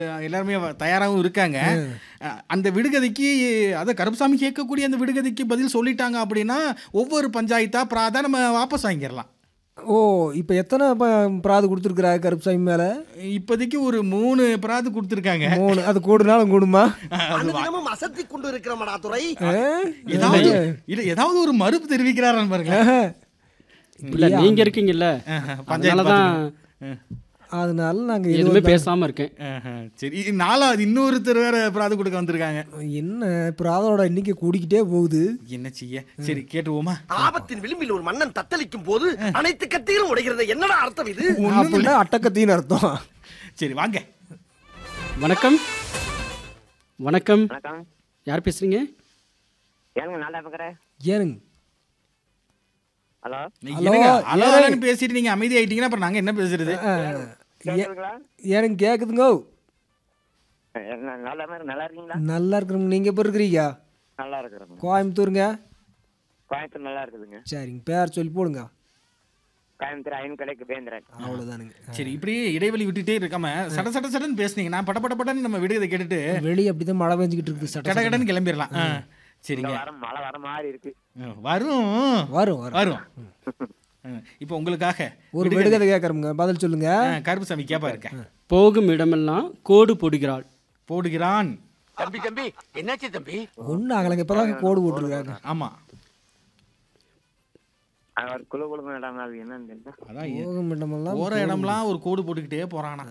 எல்லாருமே வ- தயாராகவும் இருக்காங்க அஹ், அந்த விடுகதைக்கு அதை கருப்புசாமி கேட்கக்கூடிய அந்த விடுகதைக்கு பதில் சொல்லிட்டாங்க அப்படின்னா ஒவ்வொரு பஞ்சாயத்தா பிராதா நம்ம வாபஸ் வாங்கிடலாம் ஓ இப்போ எத்தனை ப- பிராது கொடுத்துருக்குறாரு கருப்புசாமி மேலே இப்போதைக்கு ஒரு மூணு பிராது கொடுத்துருக்காங்க மூணு அது கூடுனாலும் கூடுமா அனுதினமும் அசத்தி கொண்டு இருக்கிறமடா துறை ஆ? ஏதாவது இல்ல ஏதாவது ஒரு மறுப்பு தெரிவிக்கிறாரான்னு பாருங்க ஆஹா. இல்ல நீங்க இருக்கீங்கல்ல பஞ்சாயத்து அதனாலதான் பார்த்துட்டு. அதனால நாங்கள் எதுவுமே பேசாம இருக்கேன் ஆஹா, சரி இது நாலாவது இன்னொருத்தர் வேற பிராது கொடுக்க வந்திருக்காங்க என்ன பிராதோட எண்ணிக்கை கூடிக்கிட்டே போகுது என்ன செய்ய சரி கேட்டுவோமா ஆபத்தின் விளிம்பில் ஒரு மன்னன் தத்தளிக்கும் போது அனைத்து கத்திகளும் உடைகிறது என்னடா அர்த்தம் இது அப்படின்னா அட்டக்கத்தின்னு அர்த்தம் சரி வாங்க வணக்கம் வணக்கம் வணக்கம் யார் பேசுறீங்க ஏங்க நல்லா இருக்கிறேன் ஏனுங்க ஹலோ என்னங்க அலோன்னு பேசிட்டு நீங்க அமைதி ஆயிட்டீங்கன்னா அப்புறம் நாங்க என்ன பேசுறது ஆ, கேக்குதுங்களா ஏனுங்க கேட்குதுங்கோ என்ன நல்லா மாதிரி நல்லா இருக்கீங்களா நல்லா இருக்கிறவங்க நீங்கள் எப்போ இருக்கிறீங்க நல்லா இருக்கிறேங்க கோயம்புத்தூருங்க கோயம்புத்தூர் நல்லா இருக்குதுங்க சரிங்க பேர் சொல்லி போடுங்க கோயம்புத்தூர் ஐயன் கடைக்கு பேந்துறேன் அவ்வளோதானுங்க சரி இப்படியே இடைவெளி விட்டுட்டே இருக்காம சட சட சடன்னு பேசுனீங்க நான் பட பட படன்னு நம்ம விடுகதை கேட்டுட்டு வெளியே அப்படி தான் மழை பெஞ்சிக்கிட்டு இருக்குது சட்ட கட கடன்னு கிளம்பிடலாம் ஆ, சரிங்க வர மழை வர மாதிரி இருக்கு ஆ, வரும் வரும் வரும் வரும் ஆ, இப்போ உங்களுக்காக ஒரு விடுகதை கேட்குறோங்க பதில் சொல்லுங்க ஆ, கருப்புசாமி கேப்பா இருக்கேன் போகும் இடமெல்லாம் கோடு போடுகிறாள் போடுகிறான் தம்பி தம்பி என்னாச்சு தம்பி ஒன்றும் ஆகலைங்க இப்போ தான் கோடு போட்டுருக்காங்க ஆமா அவர் குழு குழு இடம் அது என்னன்னு தெரியல அதான் ஏ- போகும் இடமெல்லாம் போற இடம்லாம் ஒரு கோடு போட்டுக்கிட்டே போறானா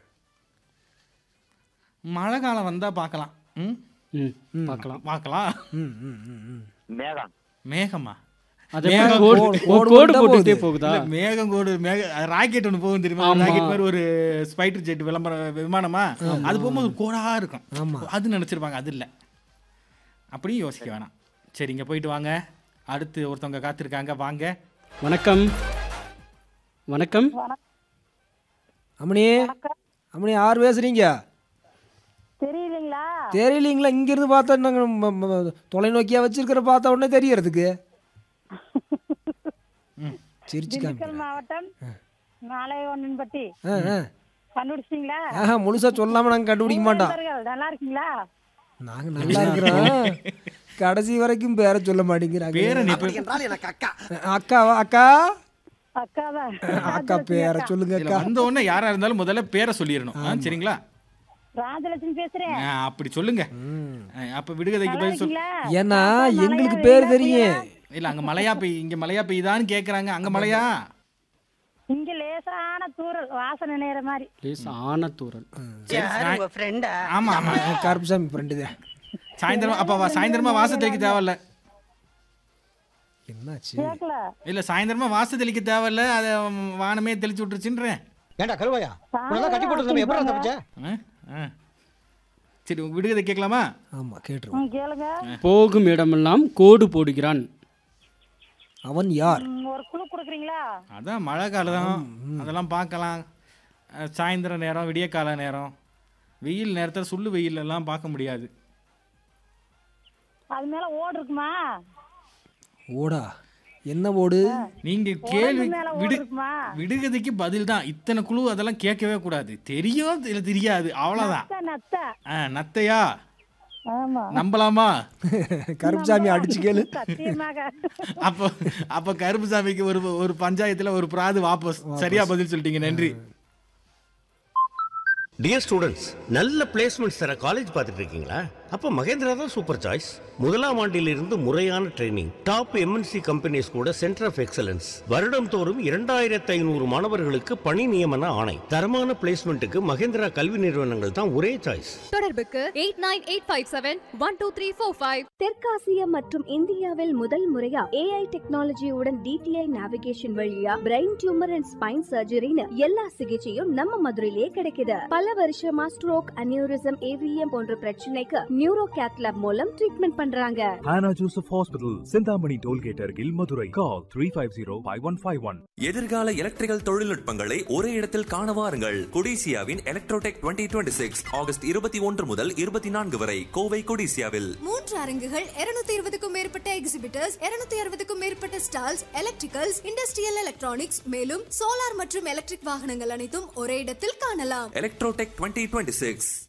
மழை காலம் வந்தா பார்க்கலாம் ம் ம் பார்க்கலாம் பார்க்கலாம் ம் ம் ம் ம் மேகம் மேகமா அதே மேகம் மாதிரி கோடு கோடு- ஓ, கோடு கோடு போட்டா போட்டுட்டே போகுது. போகுதா இல்ல, மேகம் கோடு மேக ராக்கெட் ஒன்று போகும் தெரியுமா ஆமா. ராக்கெட் மாதிரி ஒரு ஸ்பைட்டர் ஜெட் விளம்பரம் விமானமா அது போகும்போது கோடா இருக்கும் ஆமா. அது நினைச்சிருப்பாங்க அது இல்லை அப்படியும் யோசிக்க வேணாம் சரி இங்க போயிட்டு வாங்க அடுத்து ஒருத்தவங்க காத்திருக்காங்க வாங்க வணக்கம் வணக்கம் அம்மணி அம்மணி யார் பேசுறீங்க தெரியலீங்களா தெரியலீங்களா இங்கிருந்து பார்த்தா நாங்கள் தொலைநோக்கியா வச்சிருக்கிற பார்த்த உடனே தெரியறதுக்கு சிரிச்சு திண்டுக்கல் காமி மாவட்டம் நாளையொன்னன்பட்டி ஆ ஆ கண்டுபிடிச்சிங்களா ஆஹா முழுசா சொல்லாம நாங்கள் கண்டுபிடிக்க மாட்டோம் நண்பர்கள், நல்லா இருக்கீங்களா நாங்க நல்லா இருக்கிறோம் கடைசி வரைக்கும் பேரை சொல்ல மாட்டேங்கிறாங்க பேரை நீ அப்படி என்றால் எனக்கு அக்கா அக்காவா அக்கா அக்கா தான் அக்கா பேரை சொல்லுங்க இல்ல, அக்கா வந்த உடனே யாரா இருந்தாலும் முதல்ல பேரை சொல்லிடணும் ஆ, சரிங்களா ராஜலட்சுமி பேசுறேன் ஆ, அப்படி சொல்லுங்க ஆ, அப்ப விடுகதைக்கு நல்லா பதில் சொல் இருக்கீங்களா ஏன்னா அப்பா, எங்களுக்கு மழையா, பேர் வெயிலா, தெரியும் புயலா? இல்ல அங்க மழையா பெய் இங்க மழையா பெய்யுதான்னு கேக்குறாங்க அங்க மழையா இங்க லேசான தூரல் வாசனை நேர மாதிரி ப்ளீஸ் ஆனத்தூரல் ஆமா ஆமா கருப்புசாமி ஃப்ரெண்டு தான் சாயந்தரம் அப்ப வா- சாயந்தரமா வாச தெளிக்க தேவையில்ல என்னாச்சு கேட்கல இல்ல சாயந்தரமா வாச தெளிக்க தேவையில்ல அதை வானமே தெளிச்சு விட்டுருச்சுன்றேன் ஏண்டா கருவாயா உன்னெல்லாம் கட்டி போட்டு எப்படி தப்பிச்ச ஆ? ஆ. சரி உங்க விடுகதை கேட்கலாமா ஆமா கேட்டுருவோம் ம், கேளுங்க போகும் இடமெல்லாம் கோடு போடுகிறான் அவன் யார் ம், ஒரு குழு கொடுக்குறீங்களா அதான் மழை காலம் அதெல்லாம் பார்க்கலாம் அஹ், சாயந்தர நேரம் விடிய கால நேரம் வெயில் நேரத்தில் சுள்ளு வெயில் எல்லாம் பார்க்க முடியாது அது மேல ஓடு இருக்குமா ஓடா என்ன ஓடு நீங்க கேள்வி மேல ஓடு விடு இருக்குமா விடுகதைக்கு பதில் தான் இத்தனை குழு அதெல்லாம் கேட்கவே கூடாது தெரியும் இல்ல தெரியாது அவ்வளவுதான் நத்த நத்த ஆ, நத்தையா ஆமா நம்பலாமா கருப்புசாமி அடிச்சு கேளு சத்தியமாக அப்போ அப்ப கருப்புசாமிக்கு ஒரு ஒரு பஞ்சாயத்துல ஒரு பிராது வாபஸ் சரியா பதில் சொல்லிட்டீங்க நன்றி டியர் ஸ்டூடெண்ட்ஸ் நல்ல பிளேஸ்மெண்ட்ஸ் தர காலேஜ் பார்த்துட்டு இருக்கீங்களா அப்போ மகேந்திரா தான் சூப்பர் சாய்ஸ் முதலாம் ஆண்டிலிருந்து முறையான ட்ரைனிங் டாப் எம்என்சி கம்பெனிஸ் கூட சென்டர் ஆஃப் எக்ஸலன்ஸ் வருடம் தோறும் இரண்டாயிரத்து ஐநூறு மாணவர்களுக்கு பணி நியமன ஆணை தரமான பிளேஸ்மெண்ட்டுக்கு மகேந்திரா கல்வி நிறுவனங்கள் தான் ஒரே சாய்ஸ் தொடர்புக்கு eight nine eight five seven one two three four five தெற்காசியா மற்றும் இந்தியாவில் முதல் முறையா ஏஐ டெக்னாலஜியுடன் டிடிஐ நேவிகேஷன் வழியா பிரெயின் டியூமர் அண்ட் ஸ்பைன் சர்ஜரின்னு எல்லா சிகிச்சையும் நம்ம மதுரையிலேயே கிடைக்குது பல வருஷமா ஸ்ட்ரோக் அனியூரிசம் ஏவிஎம் போன்ற பிரச்சனைக்கு நியூரோ கேத்லப் மூலம் ட்ரீட்மெண்ட் பண்றாங்க Hannah Joseph Hospital, Sindhamani Tollgate Argil, Madurai. Call 350-5151. எதிர்கால எலக்ட்ரிக்கல் தொழில்நுட்பங்களை ஒரே இடத்தில் காண வாருங்கள் கொடிசியாவின் எலக்ட்ரோடெக் 2026 ஆகஸ்ட் இருபத்தி ஒன்று முதல் இருபத்தி நான்கு வரை கோவை கொடிசியாவில் மூன்று அரங்குகள் 220 இருபதுக்கும் மேற்பட்ட எக்ஸிபிட்டர்ஸ் 260 அறுபதுக்கும் மேற்பட்ட ஸ்டால்ஸ் எலக்ட்ரிக்கல்ஸ் இண்டஸ்ட்ரியல் எலக்ட்ரானிக்ஸ் மேலும் சோலார் மற்றும் எலக்ட்ரிக் வாகனங்கள் அனைத்தும் ஒரே இடத்தில் காணலாம் எலக்ட்ரோடெக் 2026